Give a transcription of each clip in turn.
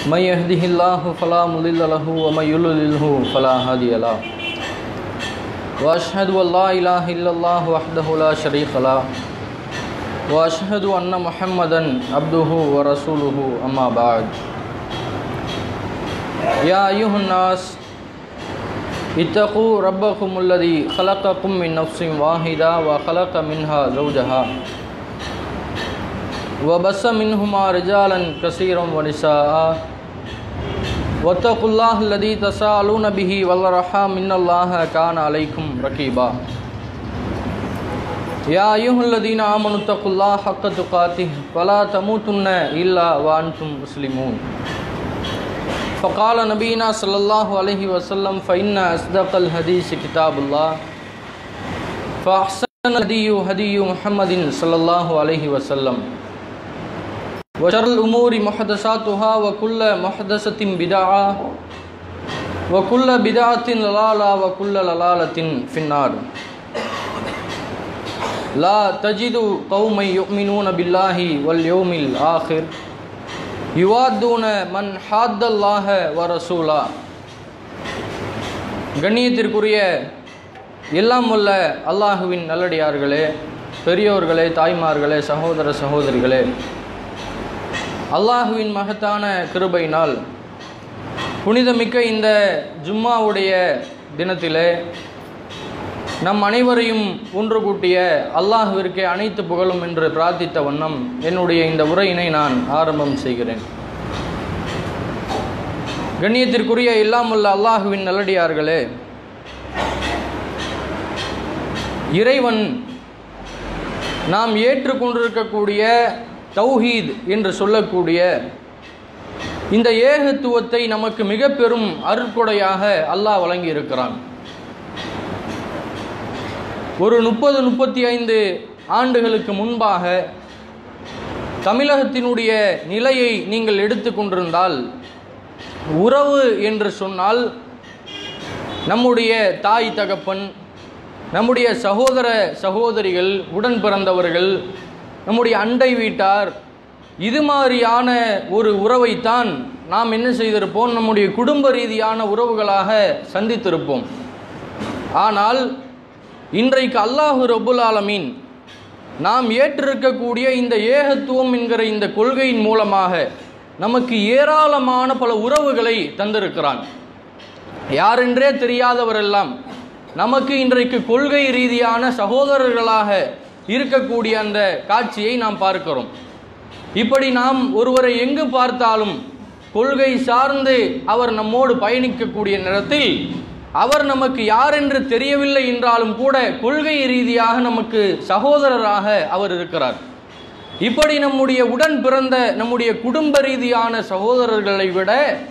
من يهده الله فلا مضل له ومن يضلله فلا هادي له واشهد ان لا اله الا الله وحده لا شريك له واشهد ان محمدا عبده ورسوله اما بعد يا ايها الناس اتقوا ربكم الذي خلقكم من نفس واحده وخلق منها زوجها وبس منهما رجالا كثيرا ونساء واتقوا الله الذي تساءلون به والرحام ان الله كان عليكم رقيبا يا ايها الذين امنوا اتقوا الله حق تقاته ولا تموتن الا وانتم مسلمون فقال نبينا صلى الله عليه وسلم فان اصدق الحديث كتاب الله فاحسن الهدي هدي محمد صلى الله عليه وسلم وشر الأمور محدثاتها وكل محدثة بدعة وكل بدعة ضلالة وكل ضلالة في النار لا تجد قوما يؤمنون بالله واليوم الآخر يوادون من حاد الله ورسوله கண்ணியத்திற்குரிய எல்லாம் உள்ள அல்லாஹுவின் நல்லடியார்களே பெரியோர்களே தாய்மார்களே சகோதர சகோதரிகளே அல்லாஹுவின் மகத்தான கிருபையினால் புனிதமிக்க இந்த ஜும்மாவுடைய தினத்திலே நம் அனைவரையும் ஒன்று கூட்டிய அல்லாஹுவிற்கே அனைத்து புகழும் என்று பிரார்த்தித்த வண்ணம் என்னுடைய இந்த உரையினை நான் ஆரம்பம் செய்கிறேன் கண்ணியத்திற்குரிய இல்லாமுள்ள அல்லாஹுவின் நல்லடியார்களே இறைவன் நாம் ஏற்றுக்கொண்டிருக்கக்கூடிய தௌஹீத் என்று சொல்லக்கூடிய இந்த ஏகத்துவத்தை நமக்கு மிக பெரும் அருட்கொடையாக அல்லாஹ் வழங்கி இருக்கிறான் ஒரு முப்பது முப்பத்தி ஐந்து ஆண்டுகளுக்கு முன்பாக தமிழகத்தினுடைய நிலையை நீங்கள் எடுத்துக்கொண்டிருந்தால் உறவு என்று சொன்னால் நம்முடைய தாய் தகப்பன் நம்முடைய சகோதர சகோதரிகள் உடன் பிறந்தவர்கள் நம்முடைய அண்டை வீட்டார் இது மாதிரியான ஒரு உறவைத்தான் நாம் என்ன செய்திருப்போம் நம்முடைய குடும்ப ரீதியான உறவுகளாக சந்தித்திருப்போம் ஆனால் இன்றைக்கு அல்லாஹு ரபுல் ஆலமீன் நாம் ஏற்றிருக்கக்கூடிய இந்த ஏகத்துவம் என்கிற இந்த கொள்கையின் மூலமாக நமக்கு ஏராளமான பல உறவுகளை தந்திருக்கிறான் யாரென்றே தெரியாதவரெல்லாம் நமக்கு இன்றைக்கு கொள்கை ரீதியான சகோதரர்களாக இருக்கக்கூடிய அந்த காட்சியை நாம் பார்க்கிறோம் இப்படி நாம் ஒருவரை எங்கு பார்த்தாலும் கொள்கை சார்ந்து அவர் நம்மோடு பயணிக்கக்கூடிய நேரத்தில் அவர் நமக்கு யார் என்று தெரியவில்லை என்றாலும் கூட கொள்கை ரீதியாக நமக்கு சகோதரராக அவர் இருக்கிறார் இப்படி நம்முடைய உடன் பிறந்த நம்முடைய குடும்ப ரீதியான சகோதரர்களை விட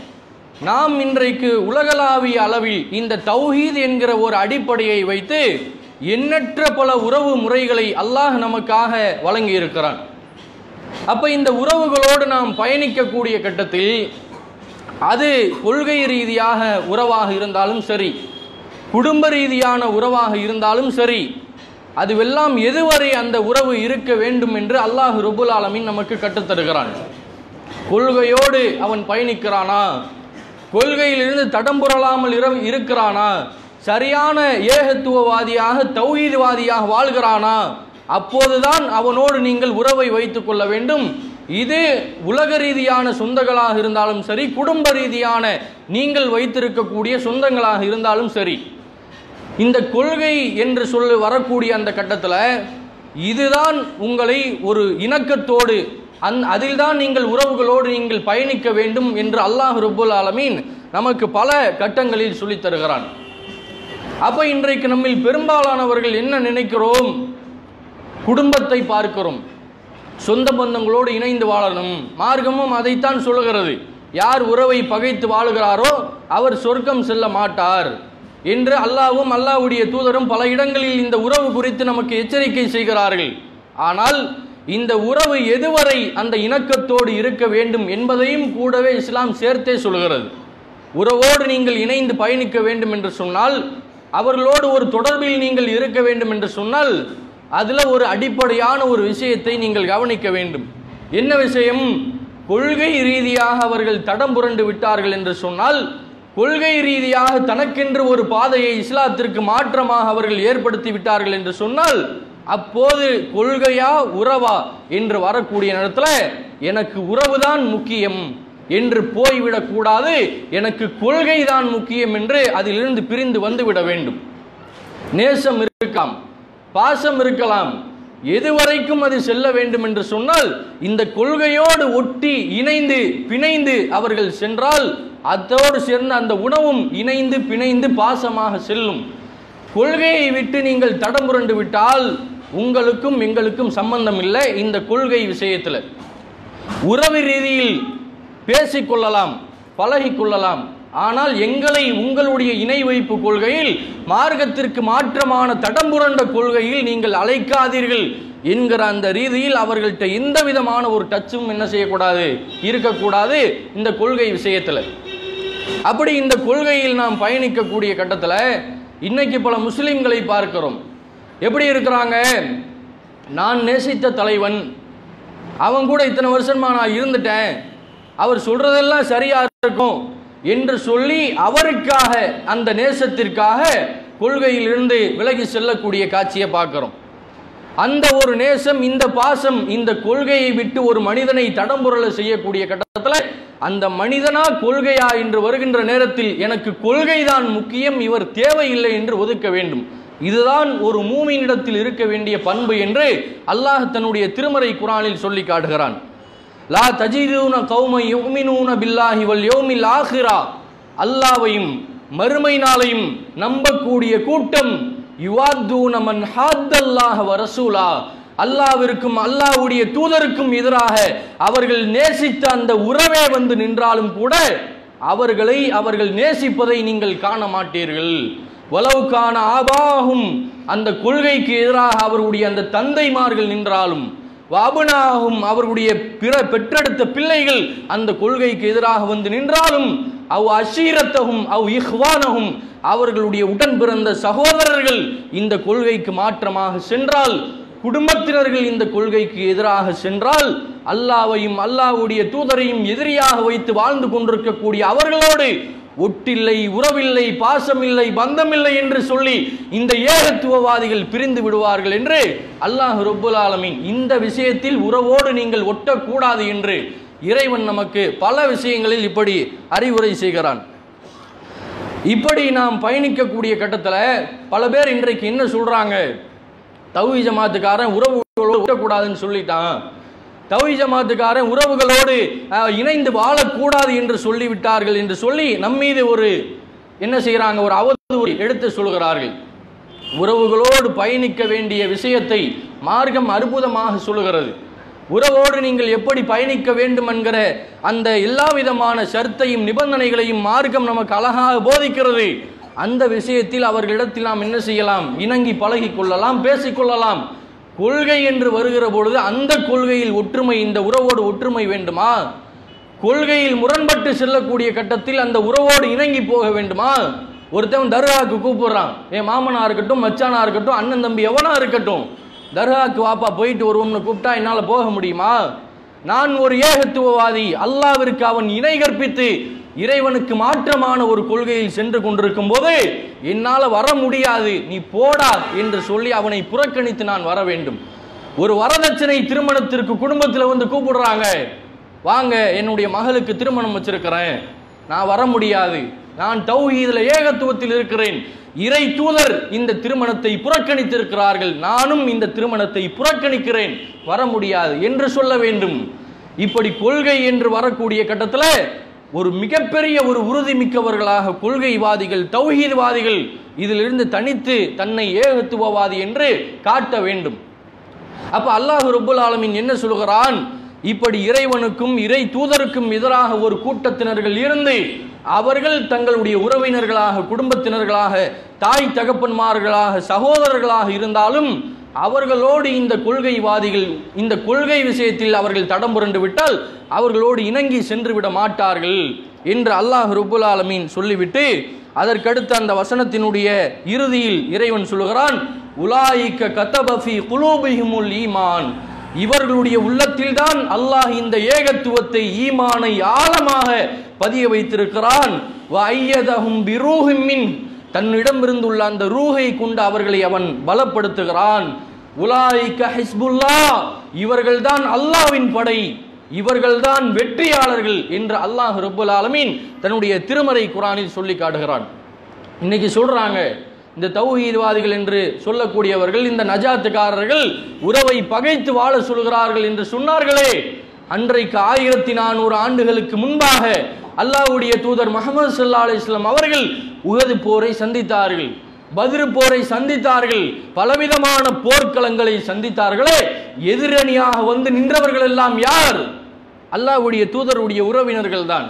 நாம் இன்றைக்கு உலகளாவிய அளவில் இந்த தௌஹீத் என்கிற ஒரு அடிப்படையை வைத்து எண்ணற்ற பல உறவு முறைகளை அல்லாஹ் நமக்காக வழங்கி இருக்கிறான் அப்ப இந்த உறவுகளோடு நாம் பயணிக்கக்கூடிய கட்டத்தில் அது கொள்கை ரீதியாக உறவாக இருந்தாலும் சரி குடும்ப ரீதியான உறவாக இருந்தாலும் சரி அதுவெல்லாம் எதுவரை அந்த உறவு இருக்க வேண்டும் என்று அல்லாஹ் ருபுல் ஆலமின் நமக்கு கற்றுத்தருகிறான் கொள்கையோடு அவன் பயணிக்கிறானா கொள்கையிலிருந்து தடம்புரலாமல் இருக்கிறானா சரியான ஏகத்துவவாதியாக தௌஹீதுவாதியாக வாழ்கிறானா அப்போதுதான் அவனோடு நீங்கள் உறவை வைத்துக் கொள்ள வேண்டும் இது உலக ரீதியான சொந்தங்களாக இருந்தாலும் சரி குடும்ப ரீதியான நீங்கள் வைத்திருக்கக்கூடிய சொந்தங்களாக இருந்தாலும் சரி இந்த கொள்கை என்று சொல்லி வரக்கூடிய அந்த கட்டத்தில் இதுதான் உங்களை ஒரு இணக்கத்தோடு அந் அதில்தான் நீங்கள் உறவுகளோடு நீங்கள் பயணிக்க வேண்டும் என்று அல்லாஹ் ரபுல் ஆலமீன் நமக்கு பல கட்டங்களில் சொல்லித் தருகிறான் அப்ப இன்றைக்கு நம்மில் பெரும்பாலானவர்கள் என்ன நினைக்கிறோம் குடும்பத்தை பார்க்கிறோம் சொந்த பந்தங்களோடு இணைந்து வாழணும் மார்க்கமும் அதைத்தான் சொல்லுகிறது யார் உறவை பகைத்து வாழுகிறாரோ அவர் சொர்க்கம் செல்ல மாட்டார் என்று அல்லாவும் அல்லாவுடைய தூதரும் பல இடங்களில் இந்த உறவு குறித்து நமக்கு எச்சரிக்கை செய்கிறார்கள் ஆனால் இந்த உறவு எதுவரை அந்த இணக்கத்தோடு இருக்க வேண்டும் என்பதையும் கூடவே இஸ்லாம் சேர்த்தே சொல்கிறது உறவோடு நீங்கள் இணைந்து பயணிக்க வேண்டும் என்று சொன்னால் அவர்களோடு ஒரு தொடர்பில் நீங்கள் இருக்க வேண்டும் என்று சொன்னால் அதில் ஒரு அடிப்படையான ஒரு விஷயத்தை நீங்கள் கவனிக்க வேண்டும் என்ன விஷயம் கொள்கை ரீதியாக அவர்கள் தடம் புரண்டு விட்டார்கள் என்று சொன்னால் கொள்கை ரீதியாக தனக்கென்று ஒரு பாதையை இஸ்லாத்திற்கு மாற்றமாக அவர்கள் ஏற்படுத்தி விட்டார்கள் என்று சொன்னால் அப்போது கொள்கையா உறவா என்று வரக்கூடிய நேரத்தில் எனக்கு உறவுதான் முக்கியம் என்று போய்விடக் கூடாது எனக்கு கொள்கை தான் முக்கியம் என்று அதிலிருந்து பிரிந்து வந்துவிட வேண்டும் நேசம் இருக்கலாம் பாசம் இருக்கலாம் எதுவரைக்கும் அது செல்ல வேண்டும் என்று சொன்னால் இந்த கொள்கையோடு ஒட்டி இணைந்து பிணைந்து அவர்கள் சென்றால் அதோடு சேர்ந்து அந்த உணவும் இணைந்து பிணைந்து பாசமாக செல்லும் கொள்கையை விட்டு நீங்கள் தடம் புரண்டு விட்டால் உங்களுக்கும் எங்களுக்கும் சம்பந்தம் இல்லை இந்த கொள்கை விஷயத்தில் உறவு ரீதியில் பேசிக்கொள்ளலாம் பழகிக்கொள்ளலாம் ஆனால் எங்களை உங்களுடைய இணை வைப்பு கொள்கையில் மார்க்கத்திற்கு மாற்றமான தடம்புரண்ட கொள்கையில் நீங்கள் அழைக்காதீர்கள் என்கிற அந்த ரீதியில் அவர்கள்ட்ட எந்த விதமான ஒரு டச்சும் என்ன செய்யக்கூடாது இருக்கக்கூடாது இந்த கொள்கை விஷயத்தில் அப்படி இந்த கொள்கையில் நாம் பயணிக்கக்கூடிய கட்டத்தில் இன்னைக்கு பல முஸ்லிம்களை பார்க்கிறோம் எப்படி இருக்கிறாங்க நான் நேசித்த தலைவன் அவன் கூட இத்தனை வருஷமா நான் இருந்துட்டேன் அவர் சொல்றதெல்லாம் சரியா இருக்கும் என்று சொல்லி அவருக்காக அந்த நேசத்திற்காக கொள்கையிலிருந்து விலகி செல்லக்கூடிய காட்சியை பார்க்கிறோம் அந்த ஒரு நேசம் இந்த பாசம் இந்த கொள்கையை விட்டு ஒரு மனிதனை தடம்புரல செய்யக்கூடிய கட்டத்தில் அந்த மனிதனா கொள்கையா என்று வருகின்ற நேரத்தில் எனக்கு கொள்கைதான் முக்கியம் இவர் தேவையில்லை என்று ஒதுக்க வேண்டும் இதுதான் ஒரு மூமினிடத்தில் இருக்க வேண்டிய பண்பு என்று அல்லாஹ் தன்னுடைய திருமறை குரானில் சொல்லி காட்டுகிறான் லா தஜிதூன கௌமை யுமினூன பில்லாஹி வல் யௌமில் ஆஹிரா அல்லாவையும் மறுமை நாளையும் நம்பக்கூடிய கூட்டம் யுவாத்தூன மன் ஹாத்தல்லாஹ வரசூலா அல்லாவிற்கும் அல்லாஹ்வுடைய தூதருக்கும் எதிராக அவர்கள் நேசித்த அந்த உறவே வந்து நின்றாலும் கூட அவர்களை அவர்கள் நேசிப்பதை நீங்கள் காண மாட்டீர்கள் வலவுக்கான ஆபாகும் அந்த கொள்கைக்கு எதிராக அவருடைய அந்த தந்தைமார்கள் நின்றாலும் வாபனாகும் அவர்களுடைய பிற பெற்றெடுத்த பிள்ளைகள் அந்த கொள்கைக்கு எதிராக வந்து நின்றாலும் அவ் அஷீரத்தகும் அவ் இஹ்வானகும் அவர்களுடைய உடன் பிறந்த சகோதரர்கள் இந்த கொள்கைக்கு மாற்றமாக சென்றால் குடும்பத்தினர்கள் இந்த கொள்கைக்கு எதிராக சென்றால் அல்லாவையும் அல்லாஹ்வுடைய தூதரையும் எதிரியாக வைத்து வாழ்ந்து கொண்டிருக்கக்கூடிய அவர்களோடு ஒட்டில்லை உறவில்லை பாசமில்லை பந்தமில்லை என்று சொல்லி இந்த ஏகத்துவவாதிகள் பிரிந்து விடுவார்கள் என்று அல்லாஹ் ரப்புல் ஆலமீன் இந்த விஷயத்தில் உறவோடு நீங்கள் ஒட்டக்கூடாது என்று இறைவன் நமக்கு பல விஷயங்களில் இப்படி அறிவுரை செய்கிறான் இப்படி நாம் பயணிக்கக்கூடிய கட்டத்தில் பல பேர் இன்றைக்கு என்ன சொல்றாங்க தௌஹி ஜமாத்துக்காரன் உறவுகளோடு ஒட்டக்கூடாதுன்னு சொல்லிட்டான் தௌஹி ஜமாத்துக்காரன் உறவுகளோடு அஹ், இணைந்து வாழக்கூடாது என்று சொல்லிவிட்டார்கள் என்று சொல்லி நம்மீது ஒரு என்ன செய்கிறாங்க ஒரு அவதூறு எடுத்து சொல்கிறார்கள் உறவுகளோடு பயணிக்க வேண்டிய விஷயத்தை மார்க்கம் அற்புதமாக சொல்லுகிறது உறவோடு நீங்கள் எப்படி பயணிக்க வேண்டும் என்கிற அந்த எல்லா விதமான ஷர்த்தையும் நிபந்தனைகளையும் மார்க்கம் நமக்கு அழகாக போதிக்கிறது அந்த விஷயத்தில் அவர்களிடத்தில் நாம் என்ன செய்யலாம் இணங்கி பழகிக் கொள்ளலாம் பேசிக்கொள்ளலாம் கொள்கை என்று வருகிற பொழுது அந்த கொள்கையில் ஒற்றுமை இந்த உறவோடு ஒற்றுமை வேண்டுமா கொள்கையில் முரண்பட்டு செல்லக்கூடிய கட்டத்தில் அந்த உறவோடு இணங்கி போக வேண்டுமா ஒருத்தன் தர்காவுக்கு கூப்பிடுறான் என் மாமனா இருக்கட்டும் மச்சானா இருக்கட்டும் அண்ணன் தம்பி எவனா இருக்கட்டும் தர்காவுக்கு வாப்பா போயிட்டு வருவோம்னு கூப்பிட்டா என்னால் போக முடியுமா நான் ஒரு ஏகத்துவவாதி அல்லாவிற்கு அவன் இணை கற்பித்து இறைவனுக்கு மாற்றமான ஒரு கொள்கையில் சென்று கொண்டிருக்கும் போது என்னால் வர முடியாது நீ போடா என்று சொல்லி அவனை புறக்கணித்து நான் வர வேண்டும் ஒரு வரதட்சணை திருமணத்திற்கு குடும்பத்தில் வந்து கூப்பிடுறாங்க வாங்க என்னுடைய மகளுக்கு திருமணம் வச்சிருக்கிறேன் நான் வர முடியாது நான் தௌஹீதுல ஏகத்துவத்தில் இருக்கிறேன் இறை தூதர் இந்த திருமணத்தை புறக்கணித்திருக்கிறார்கள் நானும் இந்த திருமணத்தை புறக்கணிக்கிறேன் வர முடியாது என்று சொல்ல வேண்டும் இப்படி கொள்கை என்று வரக்கூடிய கட்டத்தில் ஒரு மிகப்பெரிய ஒரு உறுதி மிக்கவர்களாக கொள்கைவாதிகள் தௌஹீத்வாதிகள் இதிலிருந்து தனித்து தன்னை ஏகத்துவவாதி என்று காட்ட வேண்டும் அப்ப அல்லாஹ் ரப்புல் ஆலமீன் என்ன சொல்கிறான் இப்படி இறைவனுக்கும் இறை தூதருக்கும் எதிராக ஒரு கூட்டத்தினர்கள் இருந்து அவர்கள் தங்களுடைய உறவினர்களாக குடும்பத்தினர்களாக தாய் தகப்பன்மார்களாக சகோதரர்களாக இருந்தாலும் அவர்களோடு இந்த கொள்கைவாதிகள் இந்த கொள்கை விஷயத்தில் அவர்கள் தடம் புரண்டு விட்டால் அவர்களோடு இணங்கி சென்று விட மாட்டார்கள் என்று அல்லாஹ் ரப்புல் ஆலமீன் சொல்லிவிட்டு அதற்கடுத்த அந்த வசனத்தினுடைய இறுதியில் இறைவன் சொல்லுகிறான் உலாயிக்க கத்தபஃபி குலூபிஹிமுல் ஈமான் இவர்களுடைய உள்ளத்தில்தான் அல்லாஹ் இந்த ஏகத்துவத்தை ஈமானை ஆழமாக பதிய வைத்திருக்கிறான் வஐயதஹும் பிரூஹிம் மின் தன்னிடம் இருந்துள்ள அந்த ரூஹை கொண்டு அவர்களை அவன் பலப்படுத்துகிறான் உலாய்க ஹிஸ்புல்லா இவர்கள்தான் அல்லாஹ்வின் படை இவர்கள்தான் வெற்றியாளர்கள் என்று அல்லாஹ் ரப்புல் ஆலமீன் தன்னுடைய திருமறை குரானில் சொல்லி காட்டுகிறான் இன்னைக்கு சொல்றாங்க இந்த தௌஹீத்வாதிகள் என்று சொல்லக்கூடியவர்கள் இந்த நஜாத்துக்காரர்கள் உறவை பகைத்து வாழ சொல்கிறார்கள் என்று சொன்னார்களே அன்றைக்கு ஆயிரத்தி நானூறு ஆண்டுகளுக்கு முன்பாக அல்லாஹ்வுடைய தூதர் முகமது சல்லா அலிஸ்லாம் அவர்கள் உகது போரை சந்தித்தார்கள் பத்ரு போரை சந்தித்தார்கள் பலவிதமான போர்க்களங்களை சந்தித்தார்களே எதிரணியாக வந்து நின்றவர்கள் எல்லாம் யார் அல்லாஹ்வுடைய தூதருடைய உறவினர்கள் தான்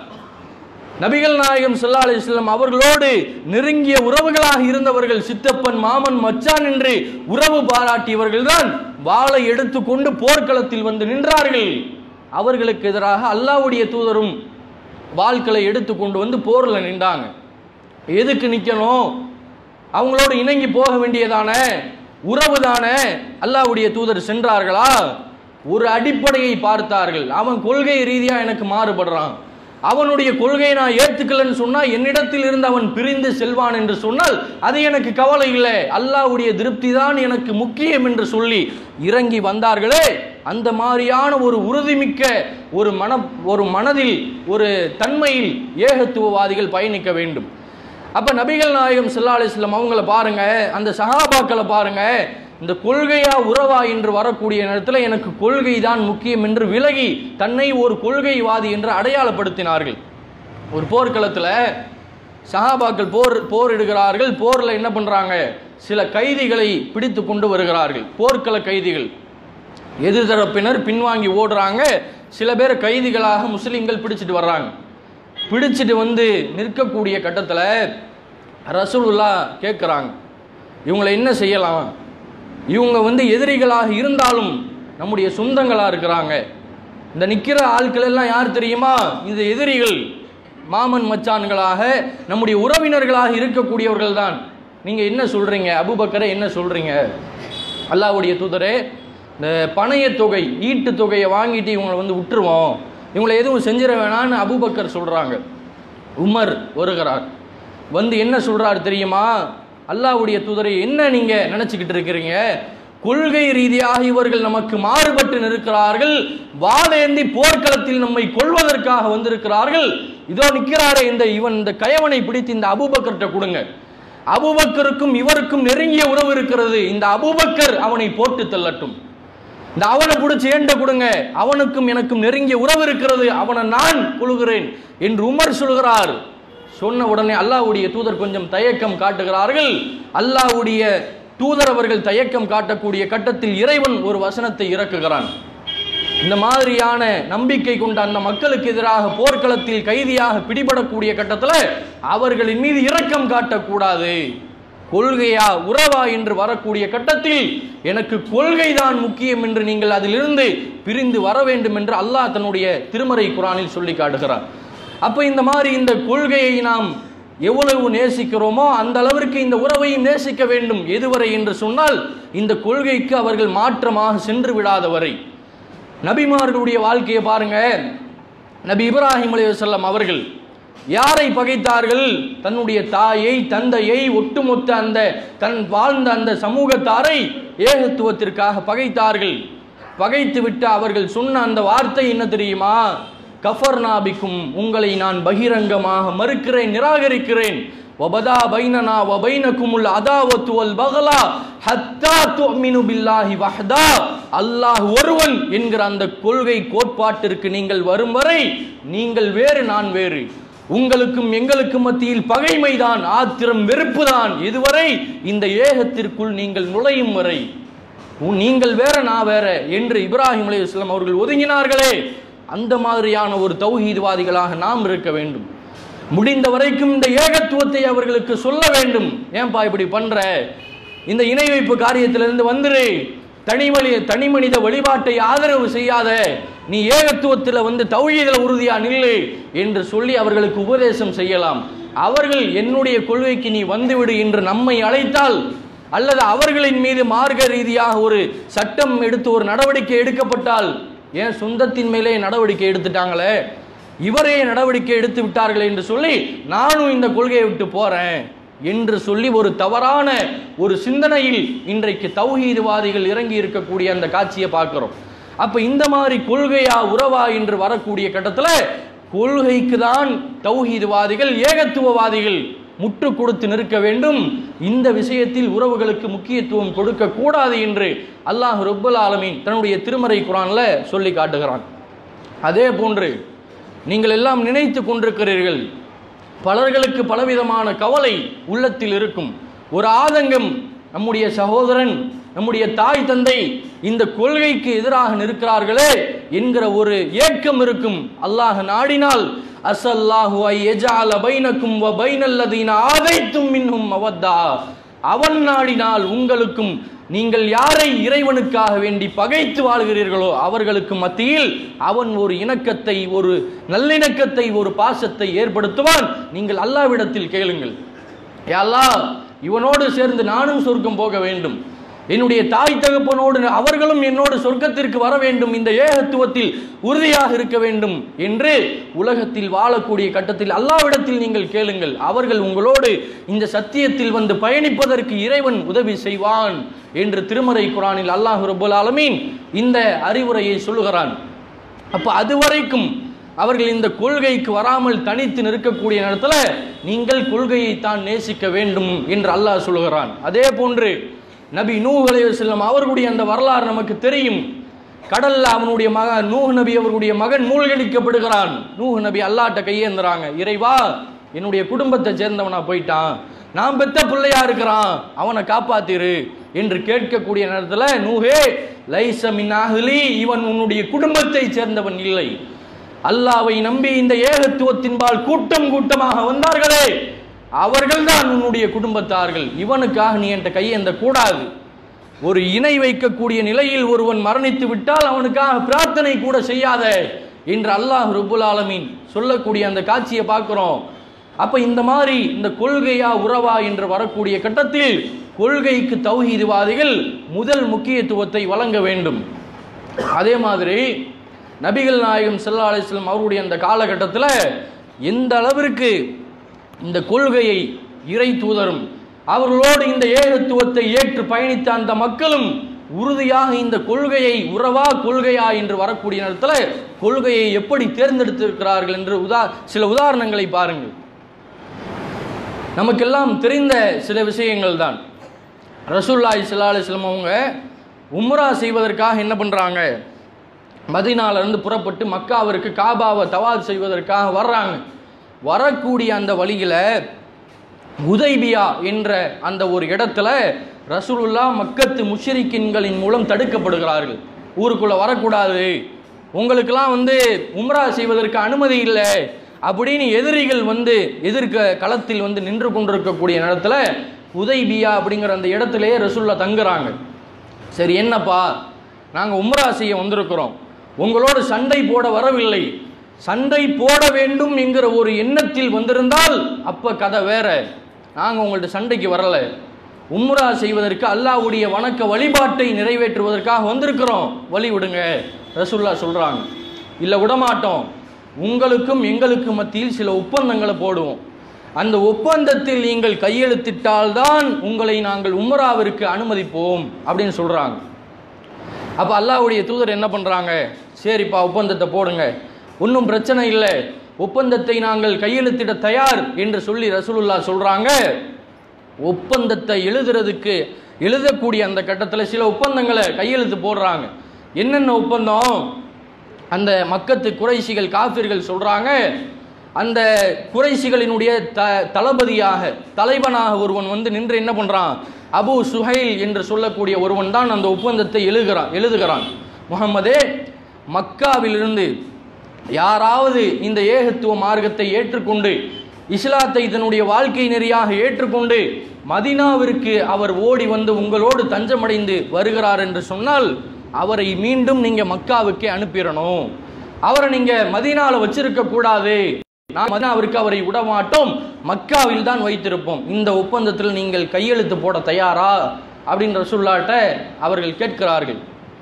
நபிகள் நாயகம் ஸல்லல்லாஹு அலைஹி வஸல்லம் அவர்களோடு நெருங்கிய உறவுகளாக இருந்தவர்கள் சித்தப்பன் மாமன் மச்சான் என்று உறவு பாராட்டியவர்கள் தான் வாளை எடுத்துக்கொண்டு போர்க்களத்தில் வந்து நின்றார்கள் அவர்களுக்கு எதிராக அல்லாஹ்வுடைய தூதரும் வாள்களை எடுத்து கொண்டு வந்து போர்ல நின்றாங்க எதுக்கு நிக்கணும் அவங்களோடு இணங்கி போக வேண்டியதானே உறவு தானே அல்லாஹ்வுடைய தூதர் சென்றார்களா ஒரு அடிப்படையை பார்த்தார்கள் அவன் கொள்கை ரீதியா எனக்கு மாறுபடுறான் அவனுடைய கொள்கையை நான் ஏத்துக்கலன்னு சொன்னா என்னிடத்தில் இருந்து அவன் பிரிந்து செல்வான் என்று சொன்னால் அது எனக்கு கவலை இல்லை அல்லாஹ்வுடைய திருப்தி தான் எனக்கு முக்கியம் என்று சொல்லி இறங்கி வந்தார்களே அந்த மாதிரியான ஒரு உறுதிமிக்க ஒரு மன ஒரு மனதில் ஒரு தன்மையில் ஏகத்துவவாதிகள் பயணிக்க வேண்டும் அப்ப நபிகள் நாயகம் ஸல்லல்லாஹு அலைஹி வஸல்லம் அவங்கள பாருங்க அந்த சஹாபாக்களை பாருங்க இந்த கொள்கையா உறவா என்று வரக்கூடிய நேரத்தில் எனக்கு கொள்கை தான் முக்கியம் என்று விலகி தன்னை ஒரு கொள்கைவாதி என்று அடையாளப்படுத்தினார்கள் ஒரு போர்க்களத்தில் சஹாபாக்கள் போர் போரிடுகிறார்கள் போரில் என்ன பண்றாங்க சில கைதிகளை பிடித்து கொண்டு வருகிறார்கள் போர்க்கள கைதிகள் எதிர்தரப்பினர் பின்வாங்கி ஓடுறாங்க சில பேர் கைதிகளாக முஸ்லிம்கள் பிடிச்சிட்டு வர்றாங்க பிடிச்சிட்டு வந்து நிற்கக்கூடிய கட்டத்தில் ரசூலுல்லா கேட்குறாங்க இவங்களை என்ன செய்யலாம் இவங்க வந்து எதிரிகளாக இருந்தாலும் நம்முடைய சொந்தங்களாக இருக்கிறாங்க இந்த நிற்கிற ஆட்கள் எல்லாம் யார் தெரியுமா இது எதிரிகள் மாமன் மச்சான்களாக நம்முடைய உறவினர்களாக இருக்கக்கூடியவர்கள் தான் நீங்கள் என்ன சொல்கிறீங்க அபுபக்கரை என்ன சொல்கிறீங்க அல்லாஹ்வுடைய தூதரே இந்த பணைய தொகை ஈட்டு தொகையை வாங்கிட்டு இவங்களை வந்து விட்டுருவோம் இவங்களை எதுவும் செஞ்சிட வேணான்னு அபுபக்கர் சொல்கிறாங்க உமர் வருகிறார் வந்து என்ன சொல்றார் தெரியுமா அல்லாஹ்வுடைய தூதரை என்ன நீங்க நினைச்சுக்கிட்டு இருக்கிறீங்க கொள்கை ரீதியாக இவர்கள் நமக்கு மாறுபட்டு நிற்கிறார்கள் வாழேந்தி போர்க்களத்தில் நம்மை கொள்வதற்காக வந்திருக்கிறார்கள் இதோ நிற்கிறாரே இந்த இவன் இந்த கயவனை பிடித்து இந்த அபூபக்கர்கிட்ட கொடுங்க அபூபக்கருக்கும் இவருக்கும் நெருங்கிய உறவு இருக்கிறது இந்த அபூபக்கர் அவனை போட்டு தள்ளட்டும் இந்த அவனை பிடிச்சி ஏண்ட கொடுங்க அவனுக்கும் எனக்கும் நெருங்கிய உறவு இருக்கிறது அவனை நான் கொள்கிறேன் என்று உமர் சொல்கிறார் சொன்ன உடனே அல்லாஹ்வுடைய தூதர் கொஞ்சம் தயக்கம் காட்டுகிறார்கள் அல்லாஹ்வுடைய தூதர் அவர்கள் தயக்கம் காட்டக்கூடிய கட்டத்தில் இறைவன் ஒரு வசனத்தை இறக்குகிறான் இந்த மாதிரியான நம்பிக்கை கொண்ட அந்த மக்களுக்கு எதிராக போர்க்களத்தில் கைதியாக பிடிபடக்கூடிய கட்டத்தில் அவர்களின் மீது இரக்கம் காட்டக்கூடாது கொள்கையா உறவா என்று வரக்கூடிய கட்டத்தில் எனக்கு கொள்கைதான் முக்கியம் என்று நீங்கள் அதிலிருந்து பிரிந்து வர வேண்டும் என்று அல்லாஹ் தன்னுடைய திருமறை குரானில் சொல்லி காட்டுகிறார் அப்ப இந்த மாதிரி இந்த கொள்கையை நாம் எவ்வளவு நேசிக்கிறோமோ அந்த அளவிற்கு இந்த உறவையும் நேசிக்க வேண்டும் எதுவரை என்று சொன்னால் இந்த கொள்கைக்கு அவர்கள் மாற்றமாக சென்று விடாதவரை நபிமார்களுடைய வாழ்க்கையை பாருங்க நபி இப்ராஹிம் அலைஹிஸ்ஸலாம் அவர்கள் யாரை பகைத்தார்கள் தன்னுடைய தாயை தந்தையை ஒட்டுமொத்த அந்த தன் வாழ்ந்த அந்த சமூகத்தாரை ஏகத்துவத்திற்காக பகைத்தார்கள் பகைத்து விட்டு அவர்கள் சொன்ன அந்த வார்த்தை என்ன தெரியுமா கஃபர் நாபிக்கும் உங்களை நான் பகிரங்கமாக மறுக்கிறேன் நிராகரிக்கிறேன் வபதா பைனனா வபைனகுமுல் அதாவத்து வல் பகலா ஹத்தா துஅமினு பில்லாஹி வஹ்தா அல்லாஹ் ஒருவன் என்கிற அந்த கொள்கை கோட்பாட்டிற்கு நீங்கள் வரும் வரை நீங்கள் வேறு நான் வேறு உங்களுக்கும் எங்களுக்கும் மத்தியில் பகைமைதான் ஆத்திரம் வெறுப்புதான் இதுவரை இந்த ஏகத்திற்குள் நீங்கள் நுழையும் வரை உன் நீங்கள் வேற நான் வேற என்று இப்ராஹிம் அலைஹிஸ்ஸலாம் அவர்கள் ஒதுங்கினார்களே அந்த மாதிரியான ஒரு தௌஹீத்வாதிகளாக நாம் இருக்க வேண்டும் முடிந்த வரைக்கும் இந்த ஏகத்துவத்தை அவர்களுக்கு சொல்ல வேண்டும் ஏன்பா இப்படி பண்ற இந்த இணை வைப்பு காரியத்திலிருந்து வந்துரு தனிமனி தனி மனித வழிபாட்டை ஆதரவு செய்யாத நீ ஏகத்துவத்தில் வந்து தௌஹீதில் உறுதியா நில்லு என்று சொல்லி அவர்களுக்கு உபதேசம் செய்யலாம் அவர்கள் என்னுடைய கொள்கைக்கு நீ வந்துவிடு என்று நம்மை அழைத்தால் அல்லது அவர்களின் மீது மார்க்க ரீதியாக ஒரு சட்டம் எடுத்து ஒரு நடவடிக்கை எடுக்கப்பட்டால் ஏன் சொந்தத்தின் மேலே நடவடிக்கை எடுத்துட்டாங்களே இவரே நடவடிக்கை எடுத்து விட்டார்கள் என்று சொல்லி நானும் இந்த கொள்கையை விட்டு போறேன் என்று சொல்லி ஒரு தவறான ஒரு சிந்தனையில் இன்றைக்கு தௌஹீதுவாதிகள் இறங்கி இருக்கக்கூடிய அந்த காட்சியை பார்க்கிறோம் அப்ப இந்த மாதிரி கொள்கையா உறவா என்று வரக்கூடிய கட்டத்துல கொள்கைக்கு தான் தௌஹீதுவாதிகள் ஏகத்துவவாதிகள் முற்று கொடுத்து நிற்க வேண்டும் இந்த விஷயத்தில் உறவுகளுக்கு முக்கியத்துவம் கொடுக்க கூடாது என்று அல்லாஹ் ரப்புல் ஆலமீன் தன்னுடைய திருமறை குரான்ல சொல்லி காட்டுகிறான் அதே போன்று நீங்கள் எல்லாம் நினைத்து கொண்டிருக்கிறீர்கள் பலர்களுக்கு பலவிதமான கவலை உள்ளத்தில் இருக்கும் ஒரு ஆதங்கம் நம்முடைய சகோதரன் நம்முடைய தாய் தந்தை இந்த கொள்கைக்கு எதிராக நிற்கிறார்களே என்கிற ஒரு ஏக்கம் இருக்கும் அல்லாஹ் நாடினால் அசல்லாஹு ஐ எஜால பைனக்கும் வ பைனல்லதீன ஆதைத்தும் மின்ஹும் அவத்தா அவன் நாடினால் உங்களுக்கும் நீங்கள் யாரை இறைவனுக்காக வேண்டி பகைத்து வாழ்கிறீர்களோ அவர்களுக்கு மத்தியில் அவன் ஒரு இணக்கத்தை ஒரு நல்லிணக்கத்தை ஒரு பாசத்தை ஏற்படுத்துவான் நீங்கள் அல்லாவிடத்தில் கேளுங்கள் யா அல்லாஹ் இவனோடு சேர்ந்து நானும் சொர்க்கம் போக வேண்டும் என்னுடைய தாய் தகப்பனோடு அவர்களும் என்னோடு சொர்க்கத்திற்கு வர வேண்டும் இந்த ஏகத்துவத்தில் உறுதியாக இருக்க வேண்டும் என்று உலகத்தில் வாழக்கூடிய கட்டத்தில் அல்லாவிடத்தில் நீங்கள் கேளுங்கள் அவர்கள் உங்களோடு இந்த சத்தியத்தில் வந்து பயணிப்பதற்கு இறைவன் உதவி செய்வான் என்று திருமறை குரானில் அல்லாஹ் ரபுல் ஆலமீன் இந்த அறிவுரையை சொல்லுகிறான் அப்ப அதுவரைக்கும் அவர்கள் இந்த கொள்கைக்கு வராமல் தனித்து நிற்கக்கூடிய நேரத்தில் நீங்கள் கொள்கையை தான் நேசிக்க வேண்டும் என்று அல்லாஹ் சொல்லுகிறான் அதே போன்று நபி நூஹ் அலைஹிஸ்ஸலாம் அவர்களுடைய அந்த வரலாறு நமக்கு தெரியும் கடல்ல அவனுடைய மகன் நூஹ் நபி அவர்களுடைய மகன் மூழ்கடிக்கப்படுகிறான் நூஹ் நபி அல்லாட்ட கையேந்துறாங்க இறைவா என்னுடைய குடும்பத்தை சேர்ந்தவனா போயிட்டான் நான் பெத்த பிள்ளையா இருக்கிறான் அவனை காப்பாத்திரு என்று கேட்கக்கூடிய நேரத்தில் நூஹே லைச மின் அஹ்லி இவன் உன்னுடைய குடும்பத்தை சேர்ந்தவன் இல்லை அல்லாவை நம்பி இந்த ஏகத்துவத்தின்பால் கூட்டம் கூட்டமாக வந்தார்களே அவர்கள்தான் உன்னுடைய குடும்பத்தார்கள் இவனுக்காக நீ என்கிட்ட கையேந்த கூடாது ஒரு இணை வைக்கக்கூடிய நிலையில் ஒருவன் மரணித்து விட்டால் அவனுக்காக பிரார்த்தனை கூட செய்யாத என்று அல்லாஹ் ரபுல் ஆலமீன் சொல்லக்கூடிய அந்த காட்சியை பார்க்கிறோம் அப்ப இந்த மாதிரி இந்த கொள்கையா உறவா என்று வரக்கூடிய கட்டத்தில் கொள்கைக்கு தௌஹீதுவாதிகள் முதல் முக்கியத்துவத்தை வழங்க வேண்டும் அதே மாதிரி நபிகள் நாயகம் ஸல்லல்லாஹு அலைஹி வஸல்லம் அவருடைய அந்த காலகட்டத்தில் எந்த அளவிற்கு இந்த கொள்கையை இறை தூதரும் அவர்களோடு இந்த ஏகத்துவத்தை ஏற்று பயணித்த அந்த மக்களும் உறுதியாக இந்த கொள்கையை உறவா கொள்கையா என்று வரக்கூடிய நேரத்தில் கொள்கையை எப்படி தேர்ந்தெடுத்திருக்கிறார்கள் என்று உதா சில உதாரணங்களை பாருங்கள் நமக்கெல்லாம் தெரிந்த சில விஷயங்கள் தான் ரசூல்லாய் சல்லா அலிஸ்லம் அவங்க உம்ரா செய்வதற்காக என்ன பண்ணுறாங்க மதினால இருந்து புறப்பட்டு மக்காவிற்கு காபாவை தவால் செய்வதற்காக வர்றாங்க வரக்கூடிய அந்த வழியில் உதைபியா என்ற அந்த ஒரு இடத்துல ரசூலுல்லா மக்கத்து முஷரிக்கின்களின் மூலம் தடுக்கப்படுகிறார்கள் ஊருக்குள்ள வரக்கூடாது உங்களுக்கெல்லாம் வந்து உம்ரா செய்வதற்கு அனுமதி இல்லை அப்படின்னு எதிரிகள் வந்து எதிர்க்க களத்தில் வந்து நின்று கொண்டிருக்கக்கூடிய நேரத்தில் உதைபியா அப்படிங்கிற அந்த இடத்துலயே ரசூல்லா தங்குறாங்க சரி என்னப்பா நாங்கள் உம்ரா செய்ய வந்திருக்கிறோம் உங்களோடு சண்டை போட வரவில்லை சண்டை போட வேண்டும் என்கிற ஒரு எண்ணத்தில் வந்திருந்தால் அப்ப கதை வேற நாங்கள் உங்கள்ட்ட சண்டைக்கு வரல உம்ரா செய்வதற்கு அல்லாஹ்வுடைய வணக்க வழிபாட்டை நிறைவேற்றுவதற்காக வந்திருக்கிறோம் வழி விடுங்க ரசூல்லா சொல்றாங்க இல்லை விடமாட்டோம் உங்களுக்கும் எங்களுக்கும் மத்தியில் சில ஒப்பந்தங்களை போடுவோம் அந்த ஒப்பந்தத்தில் நீங்கள் கையெழுத்திட்டால்தான் உங்களை நாங்கள் உம்ராவிற்கு அனுமதிப்போம் அப்படின்னு சொல்றாங்க அப்ப அல்லாஹ்வுடைய தூதர் என்ன பண்றாங்க சரிப்பா ஒப்பந்தத்தை போடுங்க ஒன்றும் பிரச்சனை இல்லை ஒப்பந்தத்தை நாங்கள் கையெழுத்திட தயார் என்று சொல்லி ரசூலுல்லா சொல்றாங்க ஒப்பந்தத்தை எழுதுறதுக்கு எழுதக்கூடிய அந்த கட்டத்தில் சில ஒப்பந்தங்களை கையெழுத்து போடுறாங்க என்னென்ன ஒப்பந்தம் அந்த மக்கத்து குறைசிகள் காஃபிர்கள் சொல்றாங்க அந்த குறைசிகளினுடைய த தளபதியாக தலைவனாக ஒருவன் வந்து நின்று என்ன பண்றான் அபு சுஹைல் என்று சொல்லக்கூடிய ஒருவன் தான் அந்த ஒப்பந்தத்தை எழுதுகிறான் எழுதுகிறான் முகம்மதே மக்காவிலிருந்து யாராவது இந்த ஏகத்துவ மார்க்கத்தை ஏற்றுக்கொண்டு இஸ்லாத்தை தன்னுடைய வாழ்க்கை நெறியாக ஏற்றுக்கொண்டு மதினாவிற்கு அவர் ஓடி வந்து உங்களோடு தஞ்சமடைந்து வருகிறார் என்று சொன்னால் அவரை மீண்டும் நீங்க மக்காவுக்கே அனுப்பிடணும் அவரை நீங்க மதீனால வச்சிருக்க கூடாது நாம் மதினாவிற்கு அவரை விடமாட்டோம் மக்காவில் தான் வைத்திருப்போம் இந்த ஒப்பந்தத்தில் நீங்கள் கையெழுத்து போட தயாரா அப்படின்னு ரசூல்லாட்ட அவர்கள் கேட்கிறார்கள்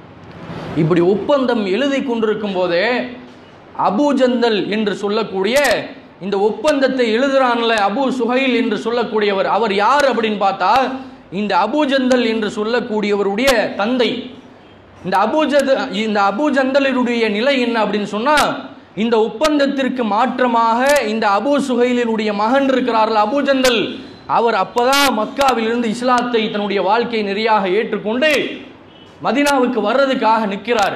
இப்படி ஒப்பந்தம் எழுதி கொண்டிருக்கும் போதே அபூஜந்தல் என்று சொல்லக்கூடிய இந்த ஒப்பந்தத்தை எழுதுறான்ல அபு சுஹைல் என்று சொல்லக்கூடியவர் அவர் யார் அப்படின்னு பார்த்தா இந்த அபூஜந்தல் என்று சொல்லக்கூடியவருடைய தந்தை இந்த அபூஜத இந்த அபூஜந்தலினுடைய நிலை என்ன அப்படின்னு சொன்னா இந்த ஒப்பந்தத்திற்கு மாற்றமாக இந்த அபூ சுஹைலினுடைய மகன் இருக்கிறார்கள் அபூஜந்தல் அவர் அப்பதான் மக்காவிலிருந்து இஸ்லாத்தை தன்னுடைய வாழ்க்கை நெறியாக ஏற்றுக்கொண்டு மதினாவுக்கு வர்றதுக்காக நிற்கிறார்